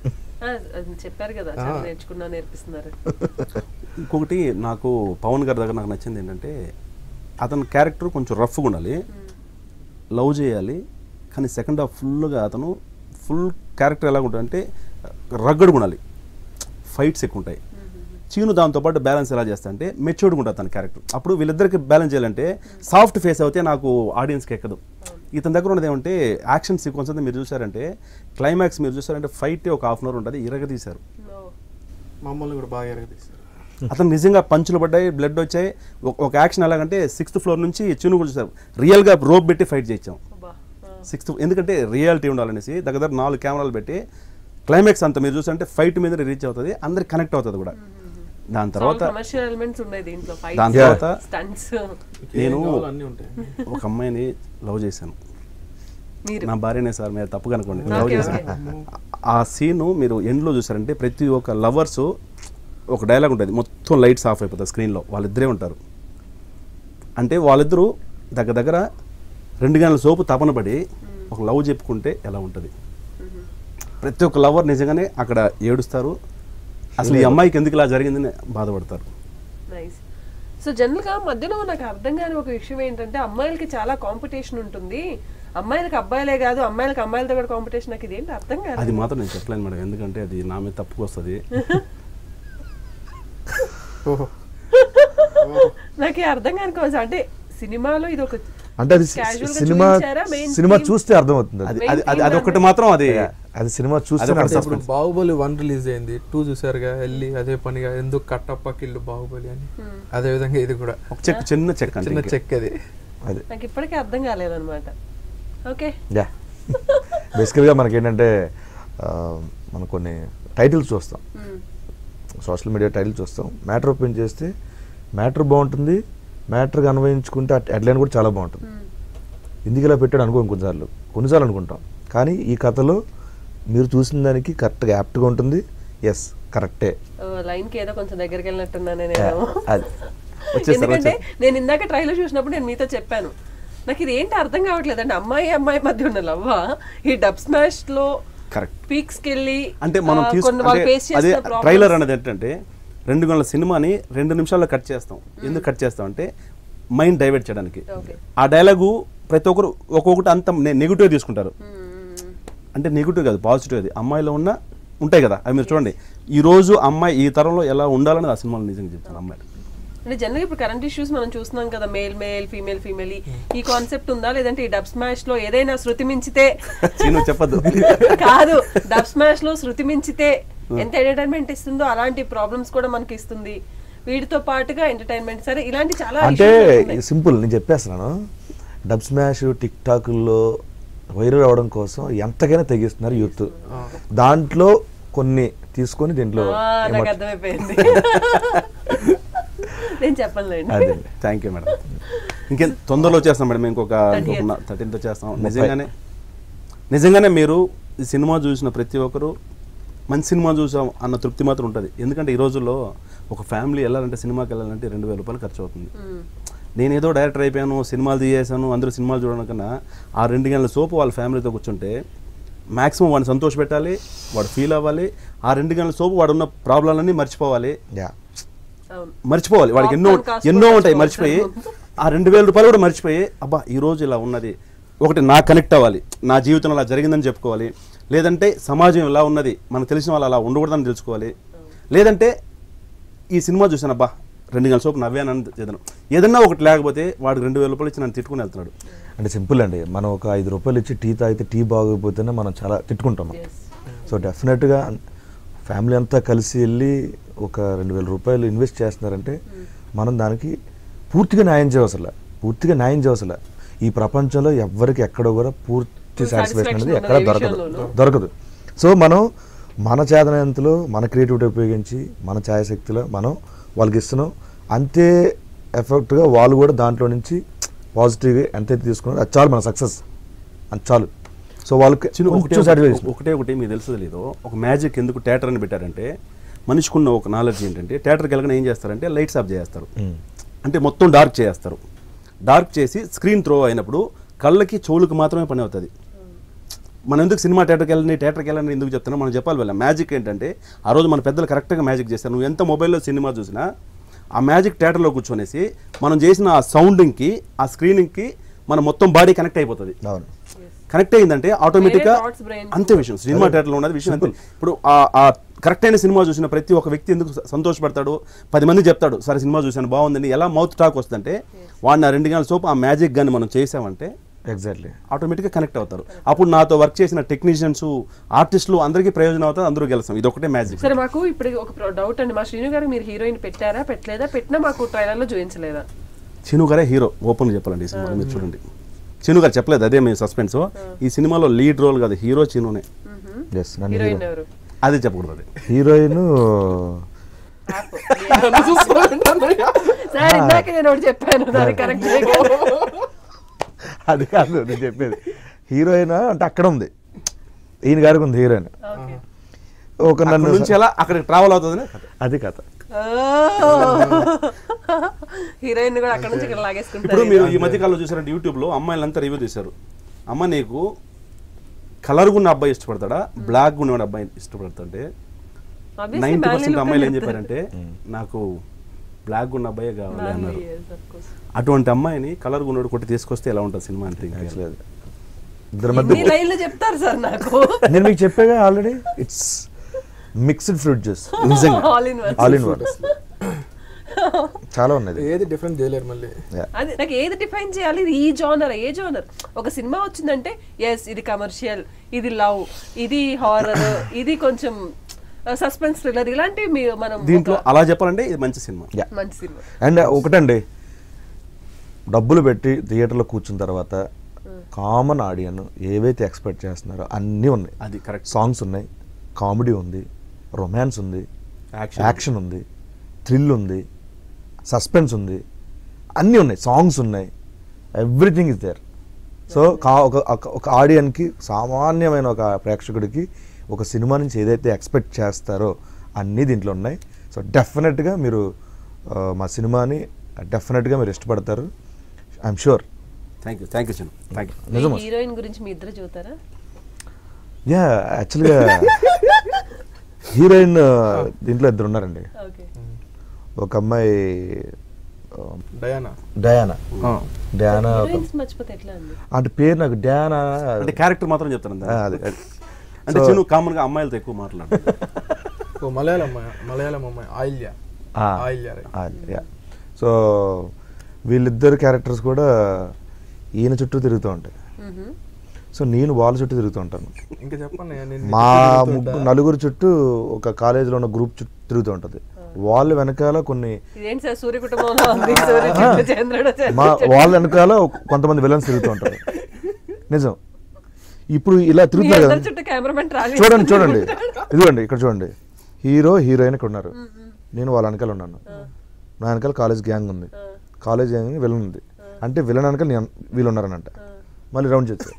చెప్పారు కదా చాలా నేర్చుకున్నా నేర్పిస్తున్నారు ఇంకొకటి నాకు పవన్ గారి దగ్గర నాకు నచ్చింది ఏంటంటే అతని క్యారెక్టర్ కొంచెం రఫ్గా ఉండాలి లవ్ చేయాలి కానీ సెకండ్ హాఫ్ ఫుల్గా అతను ఫుల్ క్యారెక్టర్ ఎలా ఉంటుంది అంటే రగ్గడుగా ఉండాలి ఫైట్స్ ఎక్కువ ఉంటాయి చీను దాంతోపాటు బ్యాలెన్స్ ఎలా చేస్తా అంటే మెచ్యూర్డ్గా ఉంటుంది తన క్యారెక్టర్ అప్పుడు వీళ్ళిద్దరికి బ్యాలెన్స్ చేయాలంటే సాఫ్ట్ ఫేస్ అయితే నాకు ఆడియన్స్కి ఎక్కదు ఇతని దగ్గర ఉన్నది ఏమంటే యాక్షన్ సీక్వెన్స్ అంతా మీరు చూసారంటే క్లైమాక్స్ మీరు చూసారంటే ఫైట్ ఒక హాఫ్ అన్ అవర్ ఉంటుంది ఇరగదీశారు No. మమ్మల్ని కూడా బాగా ఎరగదీశారు అతను నిజంగా పంచులు పడ్డాయి బ్లడ్ వచ్చాయి ఒక- ఒక యాక్షన్ ఎలాగంటే సిక్స్త్ ఫ్లోర్ నుంచి చిను కూడా చూసారు రియల్గా రోప్ పెట్టి ఫైట్ చేయించాం అబ్బా. ఆ. సిక్స్త్ ఎందుకంటే రియాలిటీ ఉండాలనేసి దగ్గర దగ్గర నాలుగు కెమెరాలు పెట్టి క్లైమాక్స్ అంతా మీరు చూసారంటే ఫైట్ మీద రీచ్ అవుతుంది అందరికి కనెక్ట్ అవుతుంది కూడా దాని తర్వాత కమర్షియల్ ఎలిమెంట్స్ ఉన్నాయి దీంట్లో దాని ఫైట్ తర్వాత స్టంట్స్ నేను ఏం కావాలో అన్నీ ఉంటాయి ఒక అమ్మాయిని లవ్ చేశాను మీరు నా భార్యనే సార్ మీరు తప్పుగా అనుకోండి Okay, లవ్ okay. చేశాను ఆ సీను మీరు ఎండ్లో చూసారంటే ప్రతి ఒక్క లవర్స్ ఒక డైలాగ్ ఉంటుంది మొత్తం లైట్స్ ఆఫ్ అయిపోతాయి స్క్రీన్లో వాళ్ళిద్దరే ఉంటారు అంటే వాళ్ళిద్దరూ దగ్గర దగ్గర రెండు గంటల సోపు తపన పడి ఒక లవ్ చెప్పుకుంటే ఎలా ఉంటుంది ప్రతి ఒక్క లవర్ నిజంగానే అక్కడ ఏడుస్తారు అసలు ఈ అమ్మాయికి ఎందుకు ఇలా జరిగిందని బాధపడతారు నైస్ సో జనరల్గా మధ్యలో నాకు అర్థం కాని ఒక విషయం ఏంటంటే అమ్మాయిలకి చాలా కాంపిటీషన్ ఉంటుంది అమ్మాయిలకి అబ్బాయిలే కాదు అమ్మాయిలకి అమ్మాయిలతో కూడా కాంపిటీషన్ నాకు ఇదేంటి అర్థం కాదు అది మాత్రం నేను చెప్పలేను మేడం ఎందుకంటే అది నా మీద తప్పుకు వస్తుంది ఓహో నాకు ఈ అర్థం కాని కోసం అంటే సినిమాలో ఇది ఒక అంటే అది Casual గా సినిమా చూపించారా? Main సినిమా theme? చూస్తే అర్థమవుతుంది అది అది అది అది అదొకటి మాత్రం అది అది సినిమా చూస్తే అదొకటి అర్థం ఇప్పుడు బాహుబలి వన్ రిలీజ్ అయింది టూ చూసారుగా వెళ్ళి అదే పనిగా ఎందుకు కట్టప్ప కిల్లు బాహుబలి అని అదే విధంగా ఇది కూడా ఒక చెక్ చిన్న చెక్ చిన్న అంటే చెక్ అది అది నాకు ఇప్పటికీ అర్థం కాలేదన్నమాట ఓకే యా బేసికల్గా మనకేంటంటే ఆ, మనం కొన్ని టైటిల్స్ చూస్తాం సోషల్ మీడియా టైటిల్ చూస్తాం మ్యాటర్ ఓపెన్ చేస్తే మ్యాటర్ బాగుంటుంది మ్యాటర్కి అన్వయించుకుంటే హెడ్లైన్ కూడా చాలా బాగుంటుంది ఎందుకు ఇలా పెట్టాడు అనుకోం కొన్నిసార్లు కొన్నిసార్లు అనుకుంటాం కానీ ఈ కథలో మీరు చూసిన దానికి కరెక్ట్గా యాప్ట్గా ఉంటుంది ఎస్ కరెక్టే లైన్ కి ఏదో కొంచెం దగ్గరికి వెళ్ళినట్టున్నానే నేను అది వచ్చేస్తారు, ఎందుకంటే నేను ఇందాక ట్రైలర్ చూసినప్పుడు నేను మీతో చెప్పాను నాకు ఇది ఏంటి అర్థం కావట్లేదు అంటే అమ్మాయి అమ్మాయి మధ్య ఉన్న లవ్వ ఈ డబ్ స్మాష్ లో కరెక్ట్ పీక్స్ కి వెళ్ళి అంటే మనం ఆ, తీసుకు కొన్ని వాళ్ళు అంటే ఫేస్ అదే చేసిన ట్రైలర్ problems- అనేది ఏంటంటే రెండు గంటల సినిమాని రెండు నిమిషాల్లో కట్ చేస్తాం ఎందుకు కట్ చేస్తాం అంటే మైండ్ డైవర్ట్ చేయడానికి Okay. ఆ డైలాగు ప్రతి ఒక్కరు ఒక్కొక్కటి అంత నెగిటివ్ తీసుకుంటారు అంటే నెగిటివ్ కాదు పాజిటివ్ అది అమ్మాయిలో ఉన్న ఉంటాయి కదా అవి మీరు చూడండి ఈ రోజు అమ్మాయి ఈ తరంలో ఎలా ఉండాలని ఆ సినిమాలో నిజంగా చెప్తాను అమ్మాయిలు అంటే జనరల్ ఇప్పుడు కరెంట్ ఇష్యూస్ మనం చూస్తున్నాం కదా మేల్ మేల్ ఫీమేల్ ఫీమేల్ ఈ కాన్సెప్ట్ ఉందా లేదంటే ఈ డబ్ స్మాష్ లో ఏదైనా శృతి మించితే సీను చెప్పద్దు కాదు డబ్ స్మాష్ లో శృతి మించితే ఎంత ఎంటర్టైన్మెంట్ ఇస్తుందో అలాంటి ప్రాబ్లమ్స్ కూడా మనకి ఇస్తుంది వీటితో పాటుగా ఎంటర్టైన్మెంట్ సరే ఇలాంటి చాలా అంటే issues ఉన్నాయి. సింపుల్ నేను చెప్పేస్తున్నాను డబ్ స్మాష్ టిక్ టాక్లో వైరల్ అవడం కోసం ఎంతకైనా తెగిస్తున్నారు యూత్ దాంట్లో కొన్ని తీసుకొని దీంట్లో ఆ, నాకు ఏమో- అర్థమైపోయింది నేను చెప్పనులేండి అదే థ్యాంక్ యూ మేడం ఇంకేం తొందరలో వచ్చేస్తాం మేడం ఇంకొక 30th. థర్టీన్త్ వచ్చేస్తాం నిజంగానే నిజంగానే మీరు ఈ సినిమా చూసిన ప్రతి ఒక్కరు మంచి సినిమా చూసాం అన్న తృప్తి మాత్రం ఉంటుంది ఎందుకంటే ఈ రోజుల్లో ఒక ఫ్యామిలీ వెళ్ళాలంటే సినిమాకి వెళ్ళాలంటే రెండు వేల రూపాయలు ఖర్చు అవుతుంది నేను ఏదో డైరెక్టర్ అయిపోయాను సినిమాలు తీసేసాను అందరూ సినిమాలు చూడడం కన్నా ఆ రెండు గంటల సోపు వాళ్ళ ఫ్యామిలీతో కూర్చుంటే మాక్సిమం వాడిని సంతోష పెట్టాలి వాడు ఫీల్ అవ్వాలి ఆ రెండు గంటల సోపు వాడు ఉన్న ప్రాబ్లంలన్నీ మర్చిపోవాలి యా అవును మర్చిపోవాలి వాడికి ఎన్నో Popcorn cost ఎన్నో కూడా ఉంటాయి మర్చిపోయి ఆ రెండు వేల రూపాయలు కూడా మర్చిపోయి అబ్బా ఈ రోజు ఇలా ఉన్నది ఒకటి నా కనెక్ట్ అవ్వాలి నా జీవితంలో అలా జరిగిందని చెప్పుకోవాలి లేదంటే సమాజం ఇలా ఉన్నది మనకు తెలిసిన వాళ్ళు అలా ఉండకూడదని తెలుసుకోవాలి లేదంటే ఈ సినిమా చూసాను అబ్బా రెండు గంటల సోపు నవ్వానని చేద్దాం ఏదన్నా ఒకటి లేకపోతే వాడు రెండు వేల రూపాయలు ఇచ్చి నన్ను తిట్టుకుని వెళ్తున్నాడు అంటే సింపుల్ అండి మనం ఒక ఐదు రూపాయలు ఇచ్చి టీ తాగితే టీ బాగోకపోతేనే మనం చాలా తిట్టుకుంటాం మనం. సో డెఫినెట్గా ఫ్యామిలీ అంతా కలిసి వెళ్ళి ఒక రెండు వేల రూపాయలు ఇన్వెస్ట్ చేస్తున్నారంటే మనం దానికి పూర్తిగా న్యాయం చేయవసలే పూర్తిగా న్యాయం చేయవసలే ఈ ప్రపంచంలో ఎవ్వరికి ఎక్కడో కూడా పూర్తి Full సాటిస్ఫాక్షన్ అనేది satisfaction ఎక్కడ ఉండదు ఏ దొరకదు విషయంలోనూ. దొరకదు సో మనం మన చేతనంతలో మన క్రియేటివిటీ ఉపయోగించి మన ఛాయశక్తిలో మనం వాళ్ళకి ఇస్తున్నాం అంతే ఎఫెక్ట్గా వాళ్ళు కూడా దాంట్లో నుంచి పాజిటివ్గా ఎంతైతే తీసుకున్నారో అది చాలు మన సక్సెస్ అది చాలు సో వాళ్ళకి చిన్న ఒకటే కొంచెం satisfaction. ఒకటి- ఒకటే ఒకటి మీకు తెలుసు లేదో ఒక మ్యాజిక్ ఎందుకు థియేటర్ అని పెట్టారంటే మనిషికున్న ఒక నాలెడ్జ్ ఏంటంటే థియేటర్కి వెళ్ళగానే ఏం చేస్తారంటే లైట్స్ ఆఫ్ చేస్తారు మ్మ్. అంటే మొత్తం డార్క్ చేస్తారు డార్క్ చేసి స్క్రీన్ త్రో అయినప్పుడు కళ్ళకి చెవులకు మాత్రమే పని అవుతుంది మనం ఎందుకు సినిమా థియేటర్కి వెళ్ళండి థియేటర్కి వెళ్ళండి ఎందుకు చెప్తున్నా మనం చెప్పాలి వెళ్ళాం మ్యాజిక్ ఏంటంటే ఆ రోజు మన పెద్దలు కరెక్ట్గా మ్యాజిక్ చేస్తారు నువ్వు ఎంత మొబైల్లో సినిమా చూసినా ఆ మ్యాజిక్ థియేటర్లో కూర్చొనేసి మనం చేసిన ఆ సౌండింగ్కి ఆ స్క్రీనింగ్కి మన మొత్తం బాడీ కనెక్ట్ అయిపోతుంది అవును కనెక్ట్ అయిందంటే ఆటోమేటిక్గా thoughts brain కు. అంతే విషయం సినిమా థియేటర్లో ఉన్నది విషయం అంతే ఇప్పుడు ఆ- ఆ కరెక్ట్ అయిన సినిమా చూసిన ప్రతి ఒక్క వ్యక్తి ఎందుకు స- సంతోషపడతాడు పది మంది చెప్తాడు సరే సినిమా చూశాను బాగుందని ఎలా మౌత్ టాక్ వస్తుందంటే వాడిని ఆ రెండు గంటల సోపు ఆ మ్యాజిక్ గాని మనం చేసామంటే ఎగ్జాక్ట్లీ ఆటోమేటిక్గా కనెక్ట్ అవుతారు అప్పుడు నాతో వర్క్ చేసిన టెక్నీషియన్స్ ఆర్టిస్టులు అందరికీ ప్రయోజనం అవుతుంది అందరూ గెలుస్తాం ఇది ఒకటే మ్యాజిక్ సరే మాకు ఇప్పుడు ఒక డౌట్ అండి మా శ్రీను గారు మీరు హీరోయిన్ పెట్టారా పెట్టలేదా పెట్టినా మాకు ట్రైలర్ లో చూపించలేదా చిను గారే హీరో ఓపెన్ చెప్పాలండి ఈ సినిమా మీరు చూడండి చిను గారు చెప్పలేదు అదే మేము సస్పెన్స్ ఈ సినిమాలో లీడ్ రోల్ కాదు హీరో చినునే ఎస్ నన్ను హీరోయిన్ ఎవరు అదే చెప్పకూడదు అది హీరోయిన్ సార్ ఇందాక నేను ఒకటి చెప్పాను దాన్ని కరెక్ట్ అది కాదు నేను చెప్పేది హీరోయిన్ అంటే అక్కడ ఉంది ఈయన గారికి ఉంది హీరోయిన్ ఒక అక్కడ నన్ను నుంచి ఎలా అక్కడికి ట్రావెల్ అవుతుందని కథ. అది కథ హీరోయిన్ కూడా అక్కడ నుంచి ఇక్కడ ఇప్పుడు లాగేసుకుంటారు మీరు ఈ మధ్య కాలంలో చూసారంటే యూట్యూబ్ లో అమ్మాయిలంతా రివ్యూ తీశారు అమ్మ నీకు కలర్ ఉన్న అబ్బాయి ఇష్టపడతాడా బ్లాక్ ఉన్న అబ్బాయి ఇష్టపడతాడంటే Obviously, ninety manly percent look అమ్మాయిలు ఏం అని చెప్పారంటే నాకు బ్లాక్ ఉన్న అబ్బాయే కావాలి అన్నారు Yes, of course. అటువంటి అమ్మాయిని కలర్ ఉన్నోడు కొట్టి తీసుకొస్తే ఎలా ఉంటుంది సినిమా అంటే ఇంకా? Actually అది. ఇద్దరి మధ్య ఎన్ని లైన్లు చెప్తారు సార్ నాకు నేను మీకు చెప్పాగా already it's mixed fruit juice నిజంగా all in one all in one చాలా ఉన్నది ఏది డిఫరెంట్ చేయలేరు మళ్ళీ అది నాకు ఏది డిఫైన్ చేయాలి ఇది ఈ జోనర్ ఏ జోనర్ ఒక సినిమా వచ్చిందంటే ఎస్ ఇది కమర్షియల్ ఇది లవ్ ఇది హారర్ ఇది కొంచెం సస్పెన్స్ థ్రిల్లర్ ఇలాంటివి మీ- మనం దీంట్లో ఒక అలా చెప్పాలంటే ఇది మంచి సినిమా Yeah. మంచి సినిమా అండ్ ఒకటండి డబ్బులు పెట్టి థియేటర్లో కూర్చున్న తర్వాత కామన్ ఆడియన్ ఏవైతే ఎక్స్పెక్ట్ చేస్తున్నారో అన్నీ ఉన్నాయి అది కరెక్ట్ సాంగ్స్ ఉన్నాయి కామెడీ ఉంది రొమాన్స్ ఉంది యాక్షన్ యాక్షన్ ఉంది థ్రిల్ ఉంది సస్పెన్స్ ఉంది అన్నీ ఉన్నాయి సాంగ్స్ ఉన్నాయి ఎవ్రీథింగ్ ఇస్ దేర్ సో కా ఒక ఒక- ఒక ఆడియన్కి సామాన్యమైన ఒక ప్రేక్షకుడికి ఒక సినిమా నుంచి ఏదైతే ఎక్స్పెక్ట్ చేస్తారో అన్నీ దీంట్లో ఉన్నాయి సో డెఫినెట్గా మీరు ఆ, మా సినిమాని డెఫినెట్గా మీరు ఇష్టపడతారు I'm sure thank you thank you చిన్న థ్యాంక్ యూ నిజమా హీరోయిన్ గురించి మీ ఇద్దరు చూతారా యా యాక్చువల్గా హీరోయిన్ దీంట్లో ఇద్దరు ఉన్నారండి ఓకే ఒక అమ్మాయి ఆ, డయానా డయానా డయానా ఒక- హీరోయిన్స్ మర్చిపోతే ఎట్లా అండి అంటే పేరు నాకు డయానా అంటే క్యారెక్టర్ మాత్రం చెప్తాను ఆ, దాన్ని. అదే అదే. అంటే So- చిన్న కామన్ గా అమ్మాయిలతో ఎక్కువ మాట్లాడు ఓ మలయాళం అమ్మాయి మలయాళం అమ్మాయి ఆయిల్యా ఆ, ఆయిల్యా రైట్. ఆ, యా సో వీళ్ళిద్దరు క్యారెక్టర్స్ కూడా ఈయన చుట్టూ తిరుగుతూ ఉంటాయి సో నేను వాళ్ళ చుట్టూ తిరుగుతూ ఉంటాను ఇంకా చెప్పండి నేను మా తిరుగుతుంటా. ముగ్గురు నలుగురు చుట్టూ ఒక కాలేజీలో ఉన్న గ్రూప్ చుట్టూ తిరుగుతూ ఉంటుంది వాళ్ళ వెనకాల కొన్ని ఇదేంటి సార్ సూర్య కుటుంబంలో ఉంది సూర్య చంద్రుడు, చంద్రుడు మా చంద్రుడు. వాళ్ళ వెనకాల ఒక- కొంతమంది విలన్స్ తిరుగుతూ ఉంటారు నిజం ఇప్పుడు ఇలా మీ తిరుగుతున్నారు అందరి కదా చుట్టూ కెమెరామెన్ ట్రావెల్ చూడండి చూడండి ఇదిగోండి ఇక్కడ చూడండి హీరో హీరోయిన్ ఇక్కడ ఉన్నారు నేను వాళ్ళ వెనకాల ఉన్నాను నా వెనకాల కాలేజ్ గ్యాంగ్ ఉంది కాలేజ్ గ్యాంగ్ విలన్ ఉంది అంటే విలన్ వెనకాల నేను వీళ్ళు ఉన్నారనంట మళ్ళీ రౌండ్ చేస్తారు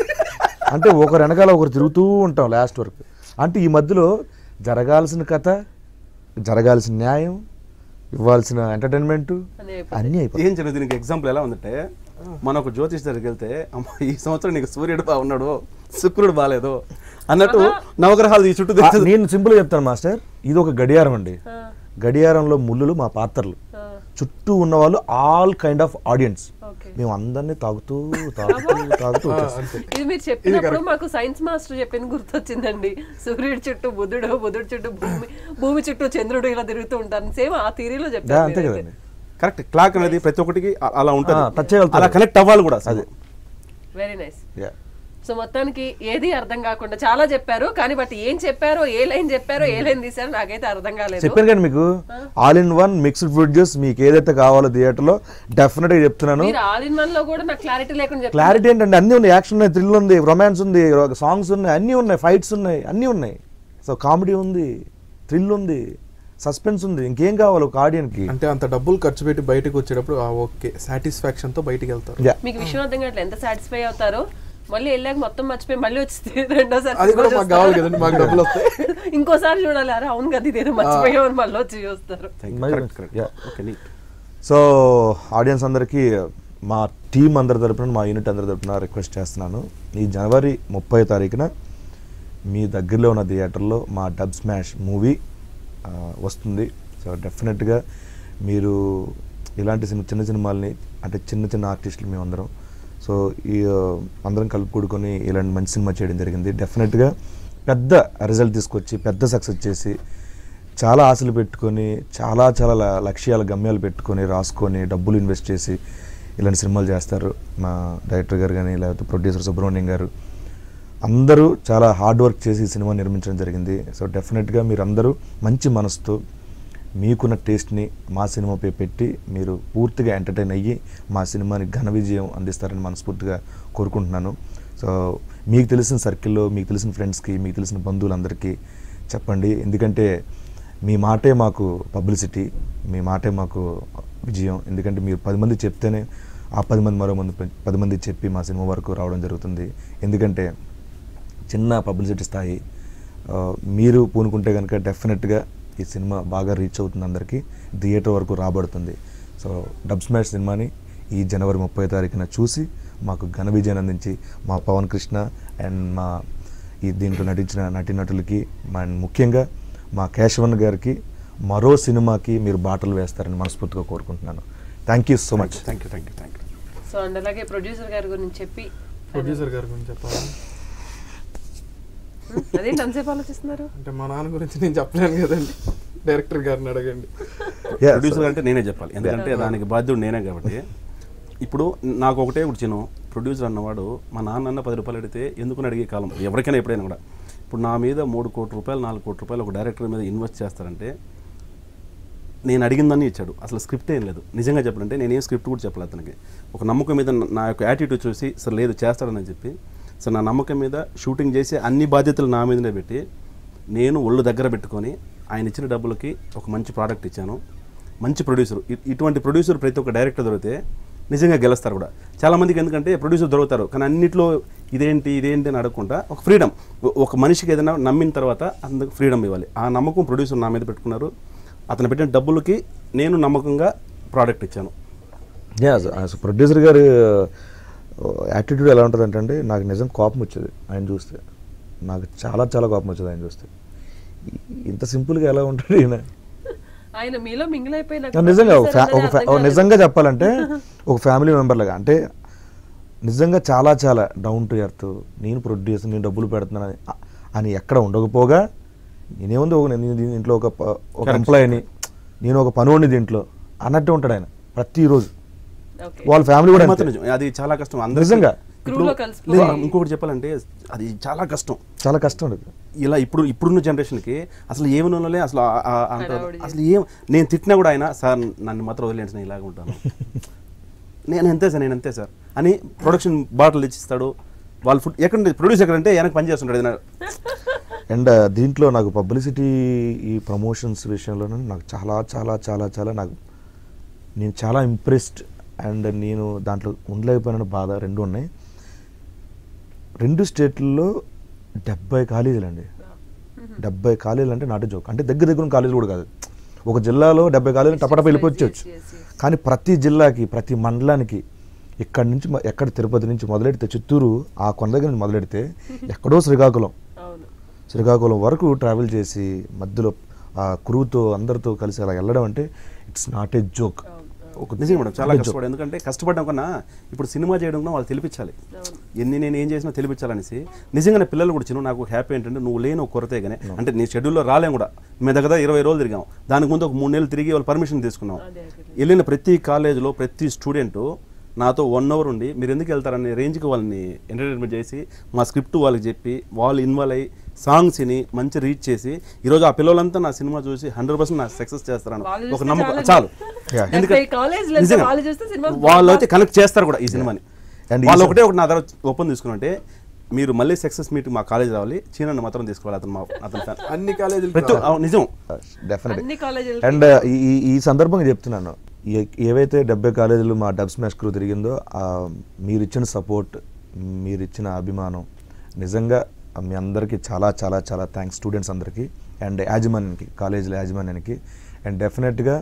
అంటే ఒకరు వెనకాల ఒకరు తిరుగుతూ ఉంటాం లాస్ట్ వరకు అంటే ఈ మధ్యలో జరగాల్సిన కథ జరగాల్సిన న్యాయం ఇవ్వాల్సిన ఎంటర్టైన్మెంట్ అన్నీ అన్నీ అయిపోతాయి ఏం చిన్న దీనికి ఎగ్జాంపుల్ ఎలా ఉందంటే మన ఒక జ్యోతిష్ దగ్గరికి వెళ్తే అమ్మ ఈ సంవత్సరం నీకు సూర్యుడు బాగున్నాడు శుక్రుడు బాగాలేదు అన్నట్టు నవగ్రహాలు ఈ చుట్టూ ఆ, తిరుగుతుంది. నేను సింపుల్గా చెప్తాను మాస్టర్ ఇది ఒక గడియారం అండి గడియారంలో ముళ్ళులు మా పాత్రలు చుట్టూ ఉన్న వాళ్ళు all kind of audience okay మేము అందరినీ తాగుతూ తాగుతూ తాగుతూ ఆ, వచ్చేస్తాం. అంతే ఇది మీరు చెప్పినప్పుడు మాకు సైన్స్ మాస్టర్ చెప్పింది గుర్తొచ్చిందండి సూర్యుడి చుట్టూ బుధుడు బుధుడి చుట్టూ భూమి భూమి చుట్టూ చంద్రుడు ఇలా తిరుగుతూ ఉంటారు సేమ్ ఆ థీరీలో యా, చెప్పారు అంతే మీరైతే. కదండి కరెక్ట్ క్లాక్ అనేది ప్రతి ఒక్కటికి అ- అలా ఆ, ఉంటుంది touch చేయగలుగుతారు. అలా కనెక్ట్ అవ్వాలి కూడా అసలు. అదే. Very nice yeah. సో మొత్తానికి ఏది అర్థం కాకుండా చాలా చెప్పారు కానీ బట్ ఏం చెప్పారో ఏ లైన్ చెప్పారో ఏ లైన్ తీసారో నాకైతే అర్థం కాలేదు చెప్పాను కానీ మీకు all in one mixed food juice మీకు ఏదైతే కావాలో థియేటర్లో డెఫినెట్గా చెప్తున్నాను మీరు ఆల్ ఇన్ వన్ లో కూడా నాకు క్లారిటీ లేకుండా చెప్పారు క్లారిటీ ఏంటంటే అన్నీ ఉన్నాయి యాక్షన్ ఉన్నాయి థ్రిల్ ఉంది రొమాన్స్ ఉంది సాంగ్స్ ఉన్నాయి అన్నీ ఉన్నాయి ఫైట్స్ ఉన్నాయి అన్నీ ఉన్నాయి సో కామెడీ ఉంది థ్రిల్ ఉంది సస్పెన్స్ ఉంది ఇంకేం కావాలి ఒక ఆడియన్కి అంటే అంత డబ్బులు ఖర్చు పెట్టి బయటకు వచ్చేటప్పుడు ఆ ఓకే సాటిస్ఫాక్షన్ తో బయటికి వెళ్తారు యా మీకు విషయం అర్థం కావట్లేదు ఎంత సాటిస్ఫై అవుతారో మళ్ళీ వెళ్ళాక మొత్తం మర్చిపోయి మళ్ళీ వచ్చి రెండోసారి అది కూడా సినిమా మాకు కావాలి చూస్తారా? కదండి మాకు డబ్బులు వస్తాయి ఇంకోసారి చూడాలి అరే అవును కదా ఇదేదో మర్చిపోయామని మళ్ళీ వచ్చి చూస్తారు Thank you. మరి- Correct, correct. Yeah. Okay, neat. So audience అందరికీ మా టీం అందరి తరపున మా యూనిట్ అందరి తరపున రిక్వెస్ట్ చేస్తున్నాను ఈ జనవరి ముప్పై తారీఖున మీ దగ్గరలో ఉన్న థియేటర్లో మా డబ్ స్మాష్ మూవీ వస్తుంది సో డెఫినెట్గా మీరు ఇలాంటి సినిమా చిన్న సినిమాల్ని అంటే చిన్న చిన్న ఆర్టిస్టులు మేమందరం సో ఈ ఆ, అందరం కలిపి కూడుకొని ఇలాంటి మంచి సినిమా చేయడం జరిగింది డెఫినెట్గా పెద్ద రిజల్ట్ తీసుకొచ్చి పెద్ద సక్సెస్ చేసి చాలా ఆశలు పెట్టుకొని చాలా చాలా ల- లక్ష్యాలు గమ్యాలు పెట్టుకొని రాసుకొని డబ్బులు ఇన్వెస్ట్ చేసి ఇలాంటి సినిమాలు చేస్తారు మా డైరెక్టర్ గారు కానీ లేకపోతే ప్రొడ్యూసర్ సుబ్రహ్మణ్యం గారు అందరూ చాలా హార్డ్ వర్క్ చేసి ఈ సినిమా నిర్మించడం జరిగింది సో డెఫినెట్గా మీరు అందరూ మంచి మనసుతో మీకున్న టేస్ట్ని మా సినిమాపై పెట్టి మీరు పూర్తిగా ఎంటర్టైన్ అయ్యి మా సినిమాని ఘన విజయం అందిస్తారని మనస్ఫూర్తిగా కోరుకుంటున్నాను సో మీకు తెలిసిన సర్కిల్లో మీకు తెలిసిన ఫ్రెండ్స్కి మీకు తెలిసిన బంధువులందరికీ చెప్పండి ఎందుకంటే మీ మాటే మాకు పబ్లిసిటీ మీ మాటే మాకు విజయం ఎందుకంటే మీరు పది మంది చెప్తేనే ఆ పది మంది మరో మంది పది మంది చెప్పి మా సినిమా వరకు రావడం జరుగుతుంది ఎందుకంటే చిన్న పబ్లిసిటీ స్థాయి ఆ, మీరు పూనుకుంటే కనుక డెఫినెట్గా ఈ సినిమా బాగా రీచ్ అవుతుంది అందరికీ థియేటర్ వరకు రాబడుతుంది సో డబ్ స్మాష్ సినిమాని ఈ జనవరి ముప్పై తారీఖున చూసి మాకు ఘన విజయాన్ని అందించి మా పవన్ కృష్ణ అండ్ మా ఈ దీంట్లో నటించిన నటీనటులకి అండ్ ముఖ్యంగా మా కేశవన్ గారికి మరో సినిమాకి మీరు బాటలు వేస్తారని మనస్ఫూర్తిగా కోరుకుంటున్నాను thank you so much thank you thank you thank you so and అలాగే ప్రొడ్యూసర్ గారి గురించి చెప్పి ప్రొడ్యూసర్ గారి గురించి చెప్పాలా హ్మ్, అదేంటి అంతసేపు ఆలోచిస్తున్నారు అంటే మా నాన్న గురించి నేను చెప్పలేను కదండి డైరెక్టర్ గారిని అడగండి Yeah, ప్రొడ్యూసర్ అంటే నేనే చెప్పాలి ఎందుకంటే దానికి బాధ్యుడు నేనే కాబట్టి ఇప్పుడు నాకు ఒకటే కూర్చును ప్రొడ్యూసర్ అన్నవాడు మా నాన్న అన్న పది రూపాయలు అడిగితే ఎందుకు అడిగే కాలం ఎవరికైనా ఎప్పుడైనా కూడా ఇప్పుడు నా మీద మూడు కోట్ల రూపాయలు నాలుగు కోట్ల రూపాయలు ఒక డైరెక్టర్ మీద ఇన్వెస్ట్ చేస్తారంటే నేను అడిగిందని ఇచ్చాడు అసలు స్క్రిప్ట్ ఏం లేదు నిజంగా చెప్పాలంటే నేను ఏం స్క్రిప్ట్ కూడా చెప్పలేదు అతనికి ఒక నమ్మకం మీద నా యొక్క యాటిట్యూడ్ చూసి సార్ లేదు చేస్తాడని చెప్పి సార్ నా నమ్మకం మీద షూటింగ్ చేసి అన్ని బాధ్యతలు నా మీదనే పెట్టి నేను ఒళ్ళు దగ్గర పెట్టుకొని ఆయన ఇచ్చిన డబ్బులకి ఒక మంచి ప్రోడక్ట్ ఇచ్చాను మంచి ప్రొడ్యూసర్ ఇ- ఇటువంటి ప్రొడ్యూసర్ ప్రతి ఒక్క డైరెక్టర్ దొరికితే నిజంగా గెలుస్తారు కూడా చాలా మందికి ఎందుకంటే ప్రొడ్యూసర్ దొరుకుతారు కానీ అన్నిట్లో ఇదేంటి ఇదేంటి అని అడగకుండా ఒక ఫ్రీడమ్ ఒక మనిషికి ఏదైనా నమ్మిన తర్వాత అందుకు ఫ్రీడమ్ ఇవ్వాలి ఆ నమ్మకం ప్రొడ్యూసర్ నా మీద పెట్టుకున్నారు అతను పెట్టిన డబ్బులకి నేను నమ్మకంగా ప్రోడక్ట్ ఇచ్చాను ప్రొడ్యూసర్ గారి యాటిట్యూడ్ ఎలా ఉంటుంది అంటే నాకు నిజం కోపం వచ్చేది ఆయన చూస్తే నాకు చాలా చాలా కోపం వచ్చేది ఆయన చూస్తే ఇ- ఇంత సింపుల్గా ఎలా ఉంటాడు ఈయన ఆయన మీలో మింగిల్ అయిపోయి నాకు నాకు నిజంగా ఒక ఫ్యా- producer ఒక అన్నది ఫ్యా- అర్థం ఒక కాలేదు. నిజంగా చెప్పాలంటే ఒక ఫ్యామిలీ మెంబర్ లాగా అంటే నిజంగా చాలా చాలా డౌన్ టు ఎర్త్ నేను ప్రొడ్యూసర్ నేను డబ్బులు పెడుతున్నాను అని- అని ఎక్కడ ఉండకపోగా నేనేముంది ఒక నేను దీంట్లో ఒక ప- ఒక Correct. ఎంప్లాయీని నేను ఒక పనుని దీంట్లో అన్నట్టు ఉంటాడు ఆయన ప్రతిరోజు Okay. వాళ్ళ ఫ్యామిలీ కూడా అది అంతే. మాత్రం నిజం. అది చాలా కష్టం అందరికీ- నిజంగా. ఇప్పుడు Crew లో కలిసిపో- లేదు, ఇంకొకటి చెప్పాలంటే అది చాలా కష్టం చాలా కష్టం ఉండదు ఇలా ఇప్పుడు ఇప్పుడున్న జనరేషన్కి అసలు ఏమి ఉన్నోళ్ళే అసలు ఆ- ఆ- అంటారు హడావుడి అసలు ఏం నేను తిట్టినా కూడా ఆయన సార్ నన్ను మాత్రం వదిలేండి నేను ఇలాగ ఉంటాను నేను అంతే సార్ నేను అంతే సార్ అని ప్రొడక్షన్ బాటిల్ ఇచ్చిస్తాడు వాళ్ళ ఫుడ్ ఎక్కడ ప్రొడ్యూస్ ఎక్కడంటే వెనక పని చేస్తుంటాడు ఏదైనా అండ్ దీంట్లో నాకు పబ్లిసిటీ ఈ ప్రమోషన్స్ విషయంలోనే నాకు చాలా చాలా చాలా చాలా నాకు నేను చాలా ఇంప్రెస్డ్ అండ్ నేను దాంట్లో ఉండలేకపోయిన బాధ రెండు ఉన్నాయి రెండు స్టేట్లలో డెబ్బై కాలేజీలు అండి డెబ్బై కాలేజీలు అంటే నాటు జోక్ అంటే దగ్గర దగ్గర ఉన్న కాలేజీలు కూడా కాదు ఒక జిల్లాలో డెబ్బై కాలేజీలు టపటప వెళ్ళిపోవచ్చు Yes, yes, yes. కానీ ప్రతి జిల్లాకి ప్రతి మండలానికి ఇక్కడ నుంచి మ- ఎక్కడ తిరుపతి నుంచి మొదలెడితే చిత్తూరు ఆ కొండ దగ్గర నుంచి మొదలెడితే ఎక్కడో శ్రీకాకుళం అవును శ్రీకాకుళం వరకు ట్రావెల్ చేసి మధ్యలో ఆ క్రూతో అందరితో కలిసి అలా వెళ్ళడం అంటే ఇట్స్ నాట్ ఏ జోక్ అవును ఒక నిజంగా మేడం చాలా Good job. కష్టపడు ఎందుకంటే కష్టపడడం కన్నా ఇప్పుడు సినిమా చేయడం కూడా వాళ్ళు తెలిపించాలి అవును. ఎన్ని నేను ఏం చేసినా తెలిపించాలనేసి నిజంగానే పిల్లలు కూడా చిన్న నాకు హ్యాపీ ఏంటంటే నువ్వు లేని ఒక కొరతే కానీ అంటే నీ షెడ్యూల్లో రాలేం కూడా మేము దగ్గర ఇరవై రోజులు తిరిగాం దానికి ముందు ఒక మూడు నెలలు తిరిగి వాళ్ళు పర్మిషన్ తీసుకున్నాం అదే, అదే. వెళ్ళిన ప్రతి కాలేజీలో ప్రతి స్టూడెంట్ నాతో వన్ అవర్ ఉండి మీరు ఎందుకు వెళ్తారనే రేంజ్కి వాళ్ళని ఎంటర్టైన్మెంట్ చేసి మా స్క్రిప్ట్ వాళ్ళకి చెప్పి వాళ్ళు ఇన్వాల్వ్ అయ్యి సాంగ్స్ ని మంచి రీచ్ చేసి ఈరోజు ఆ పిల్లలంతా నా సినిమా చూసి హండ్రెడ్ పర్సెంట్ నాకు సక్సెస్ చేస్తారని వాళ్ళు ఒక చూస్తే నమ్మకం చాలు. చాలు Yeah. డెబ్బై కాలేజీలు వెళ్తే నిజంగా. వాళ్ళు చూస్తే సినిమా వాళ్ళు అయితే కనెక్ట్ చేస్తారు కూడా ఈ సినిమాని And వాళ్ళు ఈ ఒకటే ఒకటి నా దగ్గర ఒప్పందం తీసుకున్నట్టే మీరు మళ్ళీ సక్సెస్ మీట్ మా కాలేజ్ రావాలి చీనన్న మాత్రం తీసుకోవాలి అతను మా అతను fan. అన్ని కాలేజీలు ప్రతి అవును, నిజం డెఫినెట్ అన్ని కాలేజీలు అండ్ ఈ ఈ- ఈ సందర్భంగా చెప్తున్నాను ఏ- ఏవైతే డెబ్బై కాలేజీలు మా డబ్ స్మాష్ క్రూ తిరిగిందో ఆ మీరు ఇచ్చిన సపోర్ట్ మీరు ఇచ్చిన అభిమానం నిజంగా మీ అందరికీ చాలా చాలా చాలా థ్యాంక్స్ స్టూడెంట్స్ అందరికీ అండ్ యాజమాన్యానికి కాలేజీల యాజమాన్యానికి అండ్ డెఫినెట్గా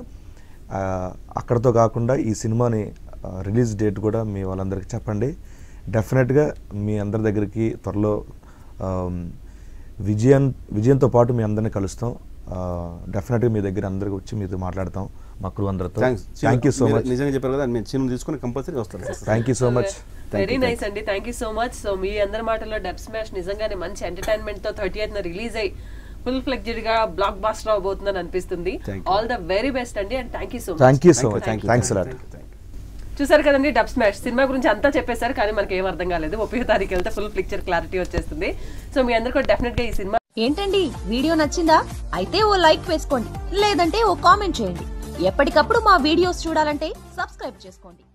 అక్కడతో కాకుండా ఈ సినిమాని రిలీజ్ డేట్ కూడా మీ వాళ్ళందరికీ చెప్పండి డెఫినెట్గా మీ అందరి దగ్గరికి త్వరలో ఆమ్, విజయం విజయంతో పాటు మీ అందరిని కలుస్తాం డెఫినెట్గా మీ దగ్గర అందరికి వచ్చి మీతో మాట్లాడతాం మా క్రూ అందరితో థ్యాంక్స్ థ్యాంక్ యూ సో మీరు మచ్ నిజంగా చెప్పారు కదా మేము చిన్న తీసుకుని కంపల్సరీ వస్తారు thank you so much very nice అండి thank you so much so మీ అందరి మాటల్లో డబ్ స్మాష్ నిజంగానే మంచి ఎంటర్టైన్మెంట్ తో థర్టీ ఎయిత్ రిలీజ్ అయ్యి ఫుల్ ఫ్లెక్జెడ్ గా బ్లాక్ బాస్టర్ అవబోతుందని అనిపిస్తుంది Thank you. All the very best అండి and thank you so much thank you so much thank you thanks allot చూసారు కదండి డబ్ స్మాష్ సినిమా గురించి అంతా చెప్పేశారు కానీ మనకి ఏం అర్థం కాలేదు ముప్పై తారీఖు వెళ్తే ఫుల్ పిక్చర్ క్లారిటీ వచ్చేస్తుంది సో మీ అందరు కూడా డెఫినెట్ గా ఈ సినిమా ఏంటండి వీడియో నచ్చిందా అయితే ఓ లైక్ వేసుకోండి లేదంటే ఓ కామెంట్ చేయండి ఎప్పటికప్పుడు మా వీడియోస్ చూడాలంటే సబ్స్క్రైబ్ చేసుకోండి